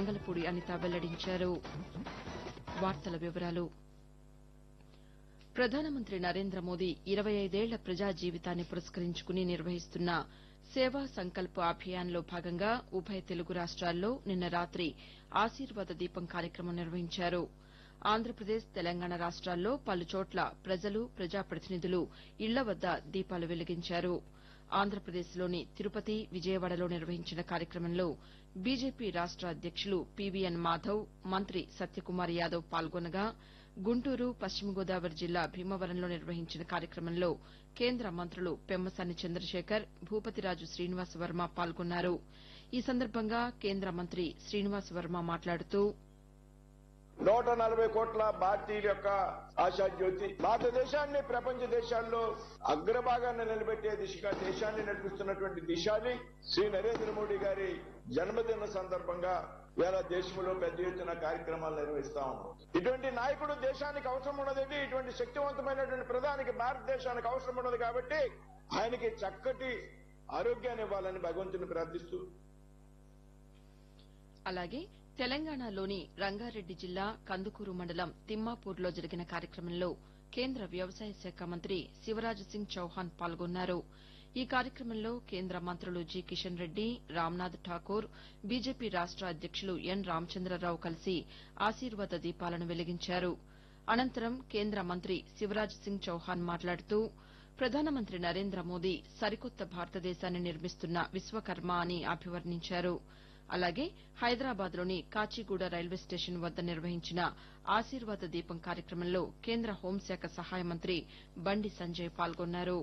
వంగలపూడి అనిత వెల్లడించారు వార్తల వివరాలు ప్రధానమంత్రి నరేంద్ర మోదీ ఇరవై ఐదేళ్ల ప్రజా జీవితాన్ని పురస్కరించుకుని నిర్వహిస్తున్న సేవా సంకల్ప్ అభియాన్లో భాగంగా ఉభయ తెలుగు రాష్ట్రాల్లో నిన్న రాతి ఆశీర్వాద దీపం కార్యక్రమం నిర్వహించారు ఆంధ్రప్రదేశ్ తెలంగాణ రాష్ట్రాల్లో పలుచోట్ల ప్రజలు ప్రజాప్రతినిధులు ఇళ్ల వద్ద దీపాలు వెలిగించారు ఆంధ్రప్రదేశ్లోని తిరుపతి విజయవాడలో నిర్వహించిన కార్యక్రమంలో బీజేపీ రాష్ట అధ్యక్షులు పీవీఎన్ మాధవ్ మంత్రి సత్యకుమార్ యాదవ్ పాల్గొనగా గుంటూరు పశ్చిమ గోదావరి జిల్లా భీమవరంలో నిర్వహించిన కార్యక్రమంలో కేంద్ర మంత్రులు పెమ్మసాని చంద్రశేఖర్ భూపతిరాజు శ్రీనివాస వర్మ పాల్గొన్నారు ఈ సందర్భంగా కేంద్ర మంత్రి శ్రీనివాస వర్మ మాట్లాడుతూ నూట నలభై కోట్ల భారతీయుల యొక్క ఆశాజ్యోతి భారతదేశాన్ని ప్రపంచ దేశాల్లో అగ్రభాగాన్ని నిలబెట్టే దిశగా దేశాన్ని నడిపిస్తున్నటువంటి దిశాని శ్రీ నరేంద్ర మోడీ గారి జన్మదిన సందర్భంగా వేళ దేశంలో పెద్ద ఎత్తున కార్యక్రమాలు నిర్వహిస్తా ఉన్నాం ఇటువంటి నాయకుడు దేశానికి అవసరం ఉన్నదండి ఇటువంటి శక్తివంతమైనటువంటి ప్రధానికి భారతదేశానికి అవసరం ఉన్నది కాబట్టి ఆయనకి చక్కటి ఆరోగ్యాన్ని ఇవ్వాలని భగవంతుని ప్రార్థిస్తూ అలాగే తెలంగాణలోని రంగారెడ్డి జిల్లా కందుకూరు మండలం తిమ్మాపూర్లో జరిగిన కార్యక్రమంలో కేంద్ర వ్యవసాయ శాఖ మంత్రి శివరాజ్ సింగ్ చౌహాన్ పాల్గొన్నారు ఈ కార్యక్రమంలో కేంద్ర మంత్రులు జి కిషన్ రెడ్డి రామ్నాథ్ ఠాకూర్ బీజేపీ రాష్ట అధ్యక్షులు ఎన్ రామచంద్రరావు కలిసి ఆశీర్వాద దీపాలను వెలిగించారు అనంతరం కేంద్ర మంత్రి శివరాజ్ సింగ్ చౌహాన్ మాట్లాడుతూ ప్రధానమంత్రి నరేంద్ర మోదీ సరికొత్త భారతదేశాన్ని నిర్మిస్తున్న విశ్వకర్మ అని అభివర్ణించారు అలాగే హైదరాబాద్లోని కాచిగూడ రైల్వే స్టేషన్ వద్ద నిర్వహించిన ఆశీర్వాద దీపం కార్యక్రమంలో కేంద్ర హోంశాఖ సహాయ మంత్రి బండి సంజయ్ పాల్గొన్నారు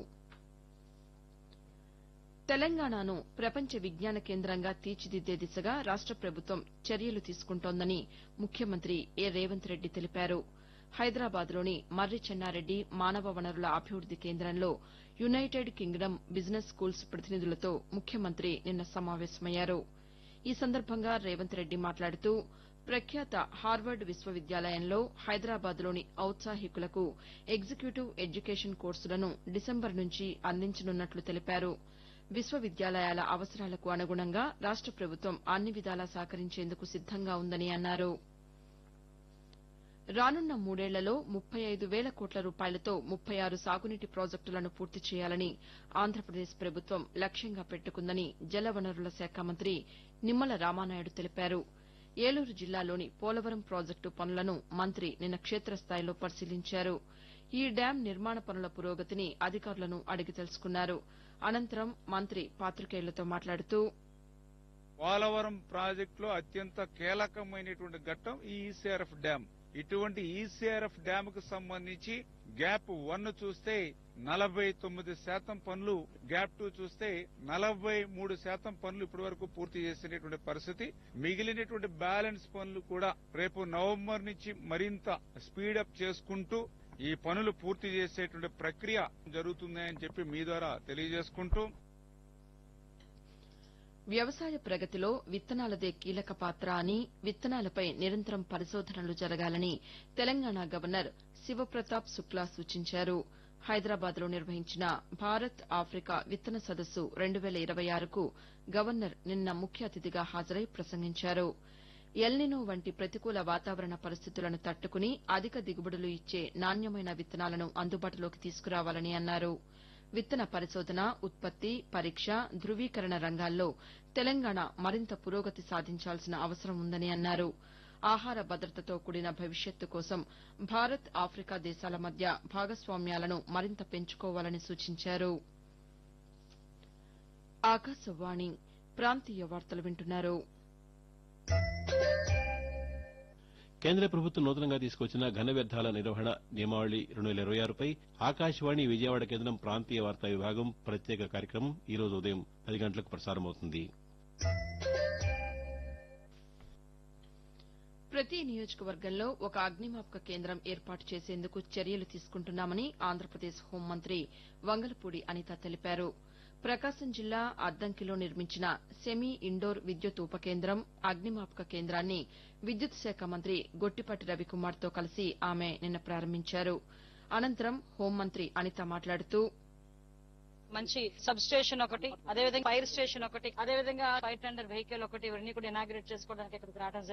తెలంగాణను ప్రపంచ విజ్ఞాన కేంద్రంగా తీర్చిదిద్దే దిశగా రాష్ట ప్రభుత్వం చర్యలు తీసుకుంటోందని ముఖ్యమంత్రి ఏ రేవంత్ రెడ్డి తెలిపారు హైదరాబాద్లోని మర్రి చెన్నారెడ్డి మానవ వనరుల అభివృద్ది కేంద్రంలో యునైటెడ్ కింగ్డమ్ బిజినెస్ స్కూల్స్ ప్రతినిధులతో ముఖ్యమంత్రి నిన్న సమావేశమయ్యారు ఈ సందర్భంగా రేవంత్ రెడ్డి మాట్లాడుతూ ప్రఖ్యాత హార్వర్డ్ విశ్వవిద్యాలయంలో హైదరాబాద్లోని ఔత్సాహికులకు ఎగ్జిక్యూటివ్ ఎడ్యుకేషన్ కోర్సులను డిసెంబర్ నుంచి అందించనున్నట్లు తెలిపారు విశ్వవిద్యాలయాల అవసరాలకు అనుగుణంగా రాష్ట ప్రభుత్వం అన్ని విధాలా సహకరించేందుకు సిద్దంగా ఉందని అన్నారు రానున్న మూడేళ్లలో ముప్పై ఐదు వేల కోట్ల రూపాయలతో ముప్పై ఆరు సాగునీటి ప్రాజెక్టులను పూర్తి చేయాలని ఆంధ్రప్రదేశ్ ప్రభుత్వం లక్ష్యంగా పెట్టుకుందని జలవనరుల శాఖ మంత్రి నిమ్మల రామానాయుడు తెలిపారు ఏలూరు జిల్లాలోని పోలవరం ప్రాజెక్టు పనులను మంత్రి నిన్న క్షేత్రస్థాయిలో పరిశీలించారు ఈ డ్యాం నిర్మాణ పనుల పురోగతిని అధికారులను అడిగి తెలుసుకున్నారు అనంతరం మంత్రి పాతికేయులతో మాట్లాడుతూ పోలవరం ప్రాజెక్టులో అత్యంత కీలకమైనటువంటి ఘట్టం ఈ ఈసీఆర్ఎఫ్ డ్యామ్ ఇటువంటి ఈసీఆర్ఎఫ్ డ్యామ్ కు సంబంధించి గ్యాప్ వన్ చూస్తే నలభై తొమ్మిది శాతం పనులు గ్యాప్ టూ చూస్తే నలభై మూడు శాతం పనులు ఇప్పటి వరకు పూర్తి చేసినటువంటి పరిస్థితి మిగిలినటువంటి బ్యాలెన్స్ పనులు కూడా రేపు నవంబర్ నుంచి మరింత స్పీడప్ చేసుకుంటూ ఈ పనులు పూర్తి చేసేటువంటి ప్రక్రియ జరుగుతుందని చెప్పి మీ ద్వారా తెలియజేసుకుంటూ వ్యవసాయ ప్రగతిలో విత్తనాలదే కీలక పాత్ర అని విత్తనాలపై నిరంతరం పరిశోధనలు జరగాలని తెలంగాణ గవర్నర్ శివప్రతాప్ శుక్లా సూచించారు హైదరాబాద్లో నిర్వహించిన భారత్ ఆఫ్రికా విత్తన సదస్సు రెండు వేల ఇరవై ఆరుకు గవర్నర్ నిన్న ముఖ్య అతిథిగా హాజరై ప్రసంగించారు ఎల్నినో వంటి ప్రతికూల వాతావరణ పరిస్థితులను తట్టుకుని అధిక దిగుబడులు ఇచ్చే నాణ్యమైన విత్తనాలను అందుబాటులోకి తీసుకురావాలని అన్నారు విత్తన పరిశోధన ఉత్పత్తి పరీక్ష ధృవీకరణ రంగాల్లో తెలంగాణ మరింత పురోగతి సాధించాల్సిన అవసరం ఉందని అన్నారు ఆహార భద్రతతో కూడిన భవిష్యత్తు కోసం భారత్ ఆఫ్రికా దేశాల మధ్య భాగస్వామ్యాలను మరింత పెంచుకోవాలని సూచించారు ఆకాశవాణి ప్రాంతీయ వార్తలు వింటున్నారు కేంద్ర ప్రభుత్వం నూతనంగా తీసుకొచ్చిన ఘన వ్యర్థాల నిర్వహణ నియమావళి రెండు వేల ఇరవై ఆరుపై ఆకాశవాణి విజయవాడ కేంద్రం ప్రాంతీయ వార్తా విభాగం ప్రత్యేక కార్యక్రమం ఈ రోజు ఉదయం పది గంటలకు ప్రసారమవుతుంది ప్రతి నియోజకవర్గంలో ఒక అగ్నిమాపక కేంద్రం ఏర్పాటు చేసేందుకు చర్యలు తీసుకుంటున్నామని ఆంధ్రప్రదేశ్ హోంమంత్రి వంగలపూడి అనిత తెలిపారు ప్రకాశం జిల్లా అద్దంకిలో నిర్మించిన సెమీ ఇండోర్ విద్యుత్ ఉప కేంద్రం అగ్నిమాపక కేంద్రాన్ని విద్యుత్ శాఖ మంత్రి గొట్టిపాటి రవికుమార్తో కలిసి ఆమె నిన్న ప్రారంభించారు అనంతరం హోంమంత్రి అనిత మాట్లాడుతూ మంచి సబ్ స్టేషన్ ఒకటి అదేవిధంగా ఫైర్ స్టేషన్ ఒకటి అదేవిధంగా ఫైర్ టెండర్ వెహికల్ ఒకటి ఇవన్నీ కూడా ఇనాగ్రేట్ చేసుకోవడానికి ఇక్కడికి రావడం జరిగింది.